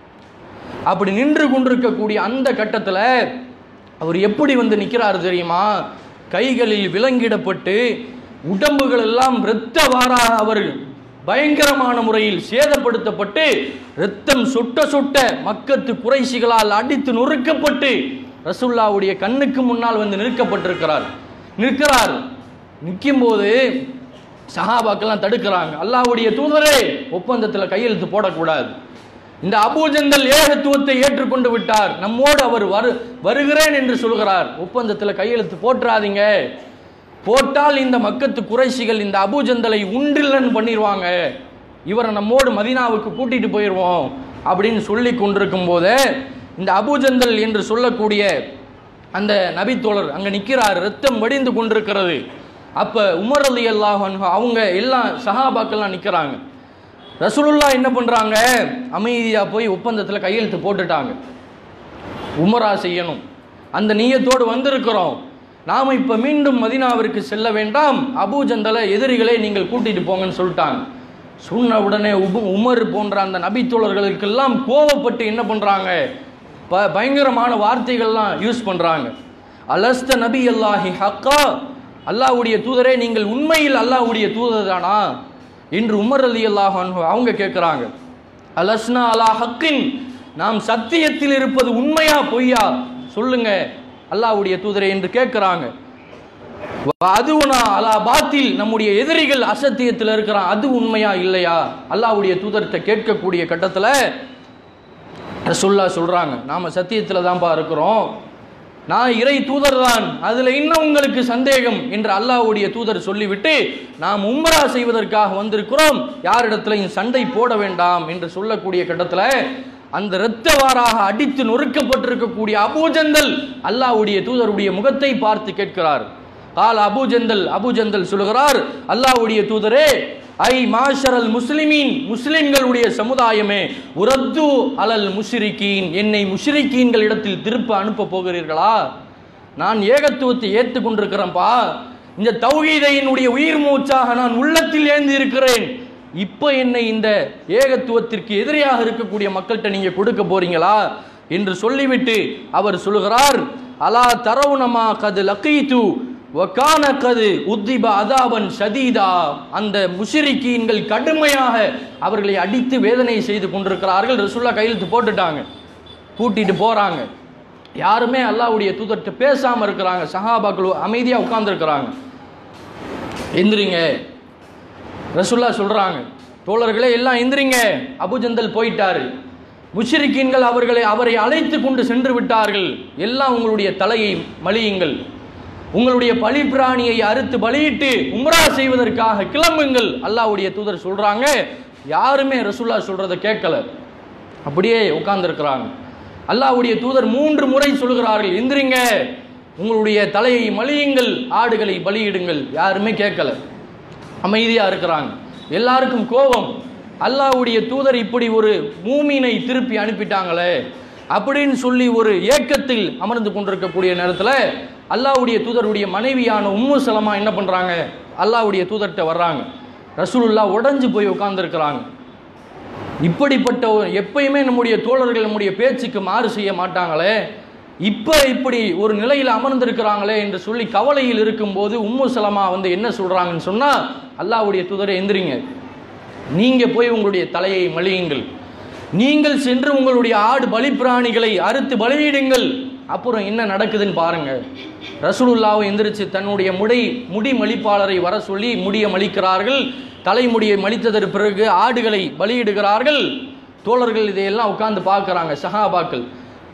அப்படி நின்று கொண்டிருக்கக்கூடிய அந்த கட்டத்தில் அவர் எப்படி வந்து நிற்கிறார் தெரியுமா கைகளில் விலங்கிடப்பட்டு உடம்புகள் எல்லாம் இரத்தவாறாக அவர் பயங்கரமான முறையில் சேதப்படுத்தப்பட்டு இரத்தம் சொட்ட சொட்ட மக்கத்து குறைசிகளால் அடித்து நொறுக்கப்பட்டு ரசுல்லாவுடைய கண்ணுக்கு முன்னால் வந்து நிற்கப்பட்டிருக்கிறார் நிற்கிறார் நிற்கும்போது சஹாபாக்கெல்லாம் தடுக்கிறாங்க அல்லாஹ்வுடைய தூதரே ஒப்பந்தத்தில் கையெழுத்து போடக்கூடாது இந்த அபூஜந்தல் ஏகத்துவத்தை ஏற்றுக்கொண்டு விட்டார் நம்மோடு அவர் வரு வருகிறேன் என்று சொல்கிறார் ஒப்பந்தத்தில் கையெழுத்து போட்டுறாதீங்க போட்டால் இந்த மக்கத்து குறைசிகள் இந்த அபூஜந்தலை உண்டில்லன் பண்ணிடுவாங்க இவரை நம்மோடு மதீனாவுக்கு கூட்டிட்டு போயிடுவோம் அப்படின்னு சொல்லி கொண்டிருக்கும் போதே இந்த அபூஜந்தல் என்று சொல்லக்கூடிய அந்த நபித்தோழர் அங்கே நிற்கிறார் ரத்தம் வடிந்து கொண்டிருக்கிறது அப்போ உமர் அலி அல்லாஹ் அவங்க எல்லாம் சஹாபாக்கெல்லாம் நிற்கிறாங்க ரசூலுல்லா என்ன பண்ணுறாங்க அமைதியாக போய் ஒப்பந்தத்தில் கையெழுத்து போட்டுட்டாங்க உமரா செய்யணும் அந்த நீயத்தோடு வந்திருக்கிறோம் நாம் இப்போ மீண்டும் மதினாவிற்கு செல்ல வேண்டாம் அபூஜந்தலை எதிரிகளை நீங்கள் கூட்டிட்டு போங்கன்னு சொல்லிட்டாங்க சொன்ன உடனே உபு உமர் போன்ற அந்த நபித்தோழர்களுக்கெல்லாம் கோவப்பட்டு என்ன பண்ணுறாங்க ப பயங்கரமான வார்த்தைகள்லாம் யூஸ் பண்ணுறாங்க அலஸ்த நபி அல்லாஹி ஹக்கா அல்லாஹ்வுடைய தூதரே நீங்கள் உண்மையில் அல்லாஹ்வுடைய தூதர் தானா என்று உமர் அலி அல்லாஹ் அவங்க கேட்குறாங்க அலஸ்னா அலா ஹக்கின் நாம் சத்தியத்தில் இருப்பது உண்மையா பொய்யா சொல்லுங்க அல்லாஹ்வுடைய தூதரே என்று கேட்குறாங்க அதுவுனா அலா பாத்தில் நம்முடைய எதிரிகள் அசத்தியத்தில் இருக்கிறான் அது உண்மையா இல்லையா அல்லாஹ்வுடைய தூதர்கிட்ட கேட்கக்கூடிய கட்டத்தில் ரசுல்லா சொல்றாங்க நாம சத்தியத்துல தான்ப்பா இருக்கிறோம் நான் இறை தூதர் தான் அதுல இன்னும் உங்களுக்கு சந்தேகம் என்று அல்லாஹ்வுடைய தூதர் சொல்லிவிட்டு நாம் உம்ரா செய்வதற்காக வந்திருக்கிறோம் யாரிடத்திலையும் சண்டை போட வேண்டாம் என்று சொல்லக்கூடிய கட்டத்துல அந்த இரத்தவாறாக அடித்து நொறுக்கப்பட்டிருக்கக்கூடிய அபூஜந்தல் அல்லாஹ்வுடைய தூதருடைய முகத்தை பார்த்து கேட்கிறார் கால் அபூஜந்தல் அபூஜந்தல் சொல்கிறார் அல்லாஹ்வுடைய தூதரே ஐ மாஷரல் முஸ்லிமீன் முஸ்லிம்களுடைய சமுதாயமே உரத்து அலல் முஷ்ரிக்கீன் என்னை முஷ்ரிக்கீன்கள் இடத்தில் திருப்ப அனுப்ப போகிறீர்களா நான் ஏகத்துவத்தை ஏற்றுக் கொண்டிருக்கிறேன்ப்பா இந்த தௌஹீதையினுடைய உயிர் மூச்சாக நான் உள்ளத்தில் ஏந்தி இருக்கிறேன் இப்போ என்னை இந்த ஏகத்துவத்திற்கு எதிரியாக இருக்கக்கூடிய மக்கள்கிட்ட நீங்க கொடுக்க போறீங்களா என்று சொல்லிவிட்டு அவர் சொல்கிறார் அலா தரவுனமா கது லக்கீத்து வக்கான கது உத்திப அதாபன் ஷதீதா அந்த முஷிரிக்கீன்கள் கடுமையாக அவர்களை அடித்து வேதனை செய்து கொண்டிருக்கிறார்கள் ரசுல்லா கையெழுத்து போட்டுட்டாங்க கூட்டிட்டு போறாங்க யாருமே அல்லாஹ்வுடைய தூதர்கிட்ட பேசாம இருக்கிறாங்க சஹாபாக்கள் அமைதியா உட்கார்ந்துருக்கிறாங்க எந்திரிங்க ரசுல்லா சொல்றாங்க தோழர்களே எல்லாம் எந்திரிங்க அபுஜந்தல் போயிட்டாரு முஷ்ரிக்கீன்கள் அவர்களை அவரை அழைத்து கொண்டு சென்று விட்டார்கள் எல்லாம் உங்களுடைய தலையை மலியுங்கள் உங்களுடைய பலி பிராணியை அறுத்து பலியிட்டு உம்ரா செய்வதற்காக கிளம்புங்கள் அல்லாஹ்வுடைய தூதர் சொல்றாங்க யாருமே ரசூல்லா சொல்றதை கேட்கல அப்படியே உட்கார்ந்துருக்கிறாங்க அல்லாஹ்வுடைய தூதர் மூன்று முறை சொல்கிறார்கள் எந்திரிங்க உங்களுடைய தலையை மலியுங்கள் ஆடுகளை பலியிடுங்கள் யாருமே கேட்கல அமைதியா இருக்கிறாங்க எல்லாருக்கும் கோபம் அல்லாஹ்வுடைய தூதர் இப்படி ஒரு மூமீனை திருப்பி அனுப்பிட்டாங்களே அப்படின்னு சொல்லி ஒரு ஏக்கத்தில் அமர்ந்து கொண்டிருக்கக்கூடிய நேரத்தில் அல்லாஹ்வுடைய தூதருடைய மனைவியான உம்மு சலமா என்ன பண்றாங்க அல்லாஹ்வுடைய தூதர்கிட்ட வர்றாங்க ரசூலுல்லா உடைஞ்சு போய் உட்கார்ந்துருக்கிறாங்க இப்படிப்பட்ட ஒரு- எப்பயுமே நம்முடைய தோழர்கள் நம்முடைய பேச்சுக்கு மாறு செய்ய மாட்டாங்களே இப்போ இப்படி ஒரு நிலையில் அமர்ந்திருக்கிறாங்களே என்று சொல்லி கவலையில் இருக்கும்போது உம்மு சலமா வந்து என்ன சொல்றாங்கன்னு சொன்னா அல்லாஹ்வுடைய தூதரை எந்திரிங்க நீங்க போய் உங்களுடைய தலையை மலியுங்கள் நீங்கள் சென்று உங்களுடைய ஆடு பலிப்பிராணிகளை அறுத்து பலியிடுங்கள் அப்புறம் என்ன நடக்குதுன்னு பாருங்க ரசூலுல்லாவை எந்திரிச்சு தன்னுடைய முடி முடி மலிப்பாளரை வர சொல்லி முடியை மலிக்கிறார்கள் தலைமுடியை மலித்ததற்கு பிறகு ஆடுகளை பலியிடுகிறார்கள் தோழர்கள் இதையெல்லாம் உட்கார்ந்து பார்க்கறாங்க சஹாபாக்கள்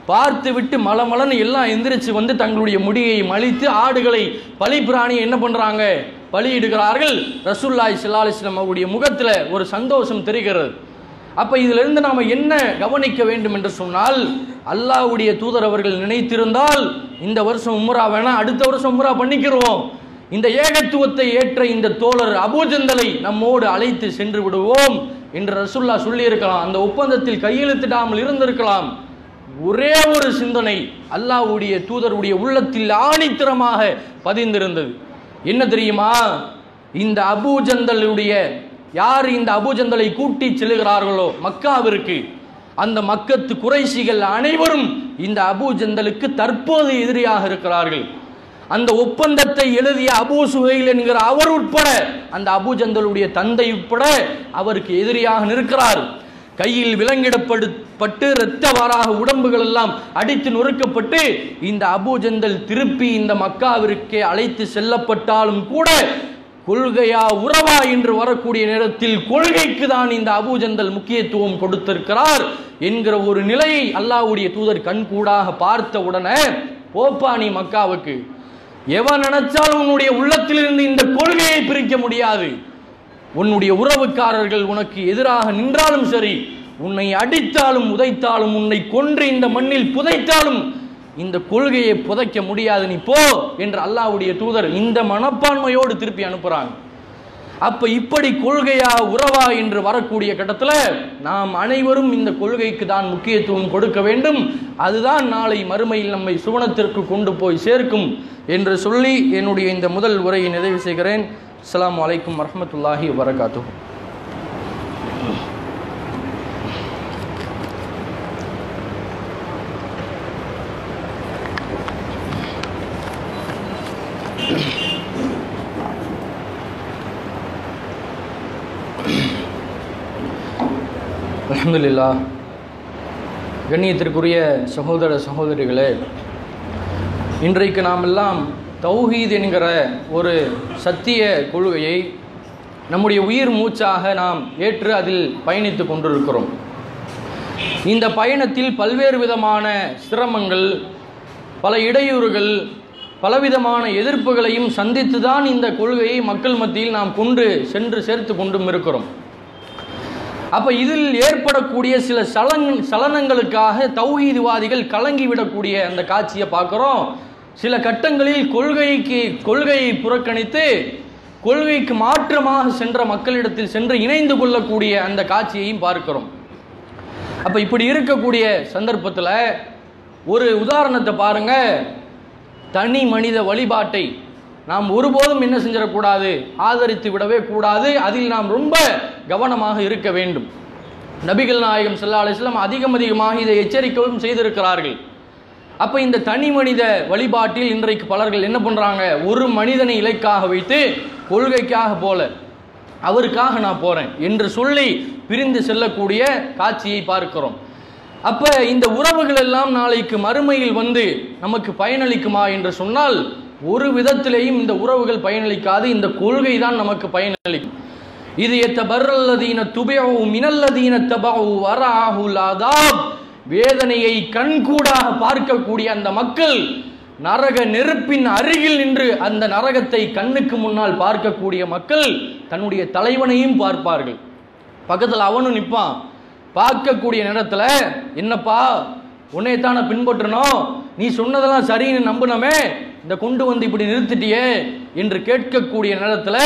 பார்த்து விட்டு மலமலன்னு எல்லாம் எந்திரிச்சு வந்து தங்களுடைய முடியை மலித்து ஆடுகளை பலி பிராணியை என்ன பண்றாங்க பலியிடுகிறார்கள் ரசூல்லாய் ஸல்லல்லாஹு அலைஹி வஸல்லம் அவருடைய முகத்தில் ஒரு சந்தோஷம் தெரிகிறது அப்ப இதுல இருந்து நாம என்ன கவனிக்க வேண்டும் என்று சொன்னால் அல்லாஹ்வுடைய தூதர் அவர்கள் நினைத்திருந்தால் இந்த வருஷம் உம்ரா வேணா அடுத்த வருஷம் உம்ரா பண்ணிக்கிறோம் இந்த ஏகத்துவத்தை ஏற்ற இந்த தோழர் அபூஜந்தலை நம்மோடு அழைத்து சென்று விடுவோம் என்று ரசுல்லா சொல்லியிருக்கலாம் அந்த ஒப்பந்தத்தில் கையெழுத்திடாமல் இருந்திருக்கலாம் ஒரே ஒரு சிந்தனை அல்லாஹ்வுடைய தூதருடைய உள்ளத்தில் ஆணித்தரமாக பதிந்திருந்தது என்ன தெரியுமா இந்த அபூஜந்தலுடைய யார் இந்த அபூஜந்தலை கூட்டி செல்லுகிறார்களோ மக்காவிற்கு அந்த மக்கத்து குறைசிகள் அனைவரும் இந்த அபூஜந்தலுக்கு தற்போது எதிரியாக இருக்கிறார்கள் அந்த ஒப்பந்தத்தை எழுதிய அபூ சுஹைல் என்கிற அவர் உட்பட அந்த அபூஜந்தலுடைய தந்தை உட்பட அவருக்கு எதிரியாக நிற்கிறார் கையில் விலங்கிடப்பட்டு இரத்தவாறாக உடம்புகள் எல்லாம் அடித்து நொறுக்கப்பட்டு இந்த அபூஜந்தல் திருப்பி இந்த மக்காவிற்கே அழைத்து செல்லப்பட்டாலும் கூட கொள்கையா உறவா என்று வரக்கூடிய நேரத்தில் கொள்கைக்கு தான் இந்த அபூஜந்தல் முக்கியத்துவம் கொடுத்திருக்கிறார் என்கிற ஒரு நிலையை அல்லாஹ்வுடைய தூதர் கண்கூடாக பார்த்த உடனே போப்பா நீ மக்காவுக்கு எவன் நினைச்சாலும் உன்னுடைய உள்ளத்திலிருந்து இந்த கொள்கையை பிரிக்க முடியாது உன்னுடைய உறவுக்காரர்கள் உனக்கு எதிராக நின்றாலும் சரி உன்னை அடித்தாலும் உதைத்தாலும் உன்னை கொன்று இந்த மண்ணில் புதைத்தாலும் இந்த கொள்கையை புதைக்க முடியாது நீ போ என்று அல்லாஹ்வுடைய தூதர் இந்த மனப்பான்மையோடு திருப்பி அனுப்புறாங்க அப்ப இப்படி கொள்கையா உறவா என்று வரக்கூடிய கட்டத்தில் நாம் அனைவரும் இந்த கொள்கைக்கு தான் முக்கியத்துவம் கொடுக்க வேண்டும் அதுதான் நாளை மறுமையில் நம்மை சுவனத்திற்கு கொண்டு போய் சேர்க்கும் என்று சொல்லி என்னுடைய இந்த முதல் உரையை நிறைவு செய்கிறேன் அஸ்ஸலாமு அலைக்கும் வரஹ்மத்துல்லாஹி வரகாத்து அல்ஹம்துலில்லா கண்ணியத்திற்குரிய சகோதர சகோதரிகளே இன்றைக்கு நாம் எல்லாம் தௌஹீத் என்கிற ஒரு சத்திய கொள்கையை நம்முடைய உயிர் மூச்சாக நாம் ஏற்று அதில் பயணித்து கொண்டிருக்கிறோம் இந்த பயணத்தில் பல்வேறு விதமான சிரமங்கள் பல இடையூறுகள் பலவிதமான எதிர்ப்புகளையும் சந்தித்து தான் இந்த கொள்கையை மக்கள் மத்தியில் நாம் கொண்டு சென்று சேர்த்து கொண்டும் இருக்கிறோம் அப்ப இதில் ஏற்படக்கூடிய சில சலன் சலனங்களுக்காக தௌஹீதுவாதிகள் கலங்கிவிடக்கூடிய அந்த காட்சியை பார்க்குறோம் சில கட்டங்களில் கொள்கைக்கு கொள்கையை புறக்கணித்து கொள்கைக்கு மாற்றமாக சென்ற மக்களிடத்தில் சென்று இணைந்து கொள்ளக்கூடிய அந்த காட்சியையும் பார்க்கிறோம் அப்ப இப்படி இருக்கக்கூடிய சந்தர்ப்பத்தில் ஒரு உதாரணத்தை பாருங்க தனி மனித வழிபாட்டை நாம் ஒருபோதும் என்ன செஞ்சிடக்கூடாது ஆதரித்து விடவே கூடாது அதில் நாம் ரொம்ப கவனமாக இருக்க வேண்டும் நபிகள் நாயகம் ஸல்லல்லாஹு அலைஹி வஸல்லம் அதிகம் அதிகமாக இதை எச்சரிக்கவும் செய்திருக்கிறார்கள் அப்ப இந்த தனி மனித வழிபாட்டில் இன்றைக்கு பலர்கள் என்ன பண்றாங்க ஒரு மனிதனை இலக்காக வைத்து கொள்கைக்காக போல அவருக்காக நான் போறேன் என்று சொல்லி பிரிந்து செல்லக்கூடிய காட்சியை பார்க்கிறோம் அப்ப இந்த உறவுகள் எல்லாம் நாளைக்கு மறுமையில் வந்து நமக்கு பயனளிக்குமா என்று சொன்னால் ஒரு விதத்திலேயும் இந்த உறவுகள் பயனளிக்காது இந்த கொள்கை தான் நமக்கு பயனளிக்கும் இது எத்தபர்ரல்லதீன துபியவு மினல்லதீன தபவு வராஹுல் அதாப் வேதனையை கண்கூடாக பார்க்கக்கூடிய அந்த மக்கள் நரக நெருப்பின் அருகில் நின்று அந்த நரகத்தை கண்ணுக்கு முன்னால் பார்க்கக்கூடிய மக்கள் தன்னுடைய தலைவனையும் பார்ப்பார்கள் பக்கத்தில் அவனும் நிற்பான் பார்க்கக்கூடிய நேரத்தில் என்னப்பா உன்னைத்தானே பின்பற்றணும் நீ சொன்னதெல்லாம் சரின்னு நம்பினமே இந்த கொண்டு வந்து இப்படி நிறுத்திட்டியே என்று கேட்கக்கூடிய நேரத்தில்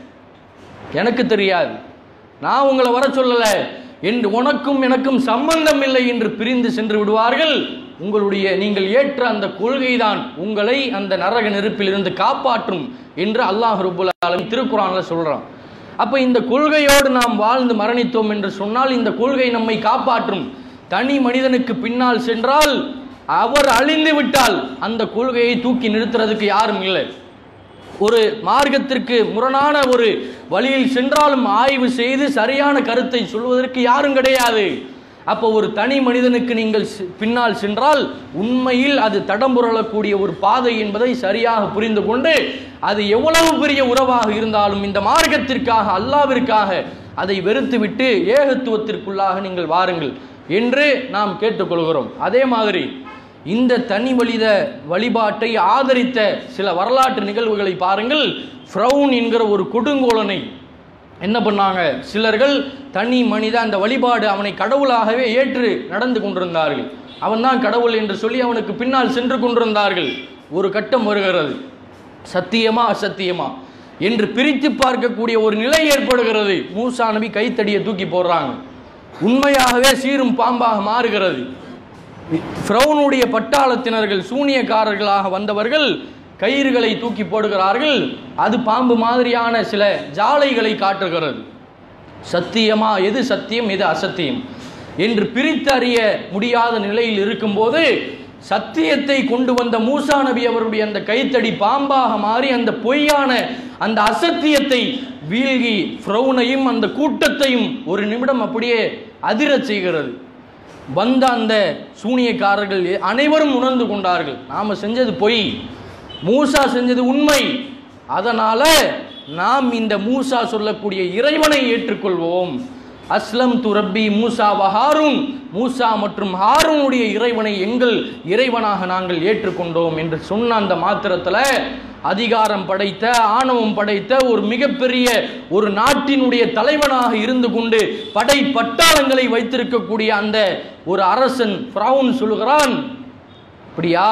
எனக்கு தெரியாது நான் உங்களை வர சொல்லலை என்று உனக்கும் எனக்கும் சம்பந்தம் இல்லை என்று பிரிந்து சென்று விடுவார்கள் உங்களுடைய நீங்கள் ஏற்ற அந்த கொள்கைதான் உங்களை அந்த நரக நெருப்பில் இருந்து காப்பாற்றும் என்று அல்லாஹ் ரபுல் ஆலமீன் திருக்குறான்ல சொல்றான் அப்ப இந்த கொள்கையோடு நாம் வாழ்ந்து மரணித்தோம் என்று சொன்னால் இந்த கொள்கை நம்மை காப்பாற்றும் தனி மனிதனுக்கு பின்னால் சென்றால் அவர் அழிந்து விட்டால் அந்த கொள்கையை தூக்கி நிறுத்துறதுக்கு யாரும் இல்லை ஒரு மார்க்கத்திற்கு முரணான ஒரு வழியில் சென்றாலும் ஆய்வு செய்து சரியான கருத்தை சொல்வதற்கு யாரும் கிடையாது அப்போ ஒரு தனி மனிதனுக்கு நீங்கள் செ- பின்னால் சென்றால் உண்மையில் அது தடம்புரளக்கூடிய ஒரு பாதை என்பதை சரியாக புரிந்து கொண்டு அது எவ்வளவு பெரிய உறவாக இருந்தாலும் இந்த மார்க்கத்திற்காக அல்லாவிற்காக அதை வெறுத்துவிட்டு ஏகத்துவத்திற்குள்ளாக நீங்கள் வாருங்கள் என்று நாம் கேட்டுக்கொள்கிறோம் அதே மாதிரி இந்த தனி மனித வழிபாட்டை ஆதரித்த சில வரலாற்று நிகழ்வுகளை பாருங்கள் ஃப்ரௌன் என்கிற ஒரு கொடுங்கோலனை என்ன பண்ணாங்க சிலர்கள் தனி மனித அந்த வழிபாடு அவனை கடவுளாகவே ஏற்று நடந்து கொண்டிருந்தார்கள் அவன்தான் கடவுள் என்று சொல்லி அவனுக்கு பின்னால் சென்று கொண்டிருந்தார்கள் ஒரு கட்டம் வருகிறது சத்தியமா அசத்தியமா என்று பிரித்து பார்க்கக்கூடிய ஒரு நிலை ஏற்படுகிறது மூசா நபி கைத்தடியை தூக்கி போடுறாங்க உண்மையாகவே சீரும் பாம்பாக மாறுகிறது ஃப்ரௌனுடைய பட்டாளத்தினர்கள் சூனியக்காரர்களாக வந்தவர்கள் கயிறுகளை தூக்கி போடுகிறார்கள் அது பாம்பு மாதிரியான சில ஜாலைகளை காட்டுகிறது சத்தியமா எது சத்தியம் எது அசத்தியம் என்று பிரித்தறிய முடியாத நிலையில் இருக்கும்போது சத்தியத்தை கொண்டு வந்த மூசா நபி அவருடைய அந்த கைத்தடி பாம்பாக மாறி அந்த பொய்யான அந்த அசத்தியத்தை வீழ்கி ஃப்ரௌனையும் அந்த கூட்டத்தையும் ஒரு நிமிடம் அப்படியே அதிரச் செய்கிறது வந்த அந்த சூனியக்காரர்கள் அனைவரும் உணர்ந்து கொண்டார்கள் நாம செஞ்சது பொய் மூசா செஞ்சது உண்மை அதனால நாம் இந்த மூசா சொல்லக்கூடிய இறைவனை ஏற்றுக்கொள்வோம் அஸ்லம் து ரப்பி மூசா வஹாரூன் மூசா மற்றும் ஹாரூனுடைய இறைவனை எங்கள் இறைவனாக நாங்கள் ஏற்றுக்கொண்டோம் என்று சொன்ன அந்த மாத்திரத்தில் அதிகாரம் படைத்த ஆணவம் படைத்த ஒரு மிகப்பெரிய ஒரு நாட்டினுடைய தலைவனாக இருந்து கொண்டு படை பட்டாளங்களை வைத்திருக்கக்கூடிய அந்த ஒரு அரசன் ஃப்ரவுன் சொல்லுகிறான் அப்படியா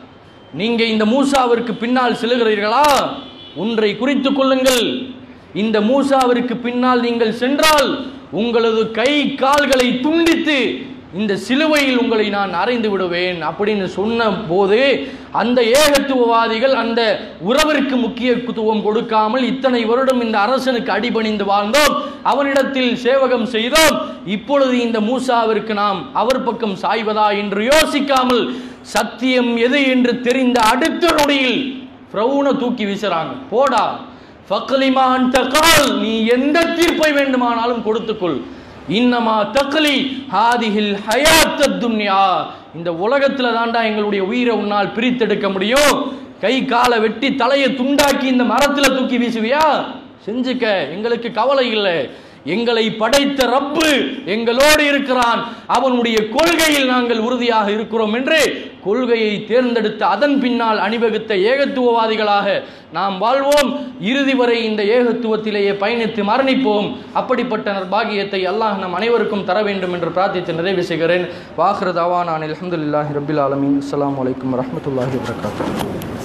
நீங்க இந்த மூசாவிற்கு பின்னால் செல்கிறீர்களா ஒன்றை குறித்து கொள்ளுங்கள் இந்த மூசாவிற்கு பின்னால் நீங்கள் சென்றால் உங்களது கை கால்களை துண்டித்து இந்த சிலுவையில் உங்களை நான் அறைந்து விடுவேன் அப்படின்னு சொன்ன போது அந்த ஏகத்துவவாதிகள் அந்த உறவிற்கு முக்கியத்துவம் கொடுக்காமல் இத்தனை வருடம் இந்த அரசனுக்கு அடிபணிந்து வாழ்ந்தோம் அவனிடத்தில் சேவகம் செய்தோம் இப்பொழுது இந்த மூசாவிற்கு நாம் அவர் பக்கம் சாய்வதா என்று யோசிக்காமல் சத்தியம் எது என்று தெரிந்த அடுத்த நொடியில் பிரவுன தூக்கி வீசுறாங்க போடா ஃபக்லிமான் தகால் நீ எந்த தீர்ப்பை வேண்டுமானாலும் கொடுத்துக்கொள் இன்னமா தக்லி ஹாதிஹில் ஹயாத்த துன்யா இந்த உலகத்துல தாண்டா எங்களுடைய உயிரை உன்னால் பிரித்தெடுக்க முடியும் கை காலை வெட்டி தலையை துண்டாக்கி இந்த மரத்துல தூக்கி வீசுவியா செஞ்சுக்க எங்களுக்கு கவலை இல்லை எங்களை படைத்த ரப்பு எங்களோடு இருக்கிறான் அவனுடைய கொள்கையில் நாங்கள் உறுதியாக இருக்கிறோம் என்று கொள்கையை தேர்ந்தெடுத்த அதன் பின்னால் அணிவகுத்த ஏகத்துவவாதிகளாக நாம் வாழ்வோம் இறுதி வரை இந்த ஏகத்துவத்திலேயே பயணித்து மரணிப்போம் அப்படிப்பட்ட நற்பாகியத்தை அல்லாஹ் நம் அனைவருக்கும் தர வேண்டும் என்று பிரார்த்தித்து நிறைவு செய்கிறேன் வாஹ்ரத் அவான் அலமதுல்லாஹி ரபில் ஆலமின் அஸ்லாம் வலைக்கம் வரமத்துல்லாஹி வரகாத்து